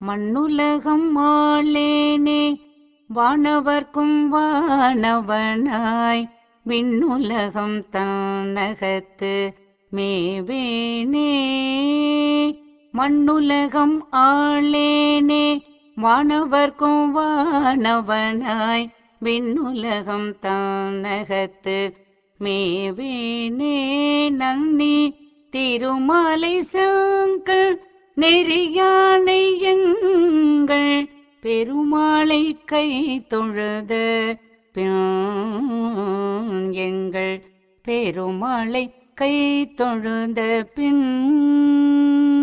மண்ணுலகம் ஆளேனே வானவர்க்கும் வானவனாய் விண்ணுலகம் தன்னகத்து மேவேனே மண்ணுலகம் ஆளேனே வானவர்க்கும் வானவனாய் விண்ணுலகம் தன்னகத்து மேவேனே நன்னி திருமலை சங்கர் நெறியானை எங்கள் பெருமாளை கை தொழுத பின் எங்கள் பெருமாளை கை தொழுத பின்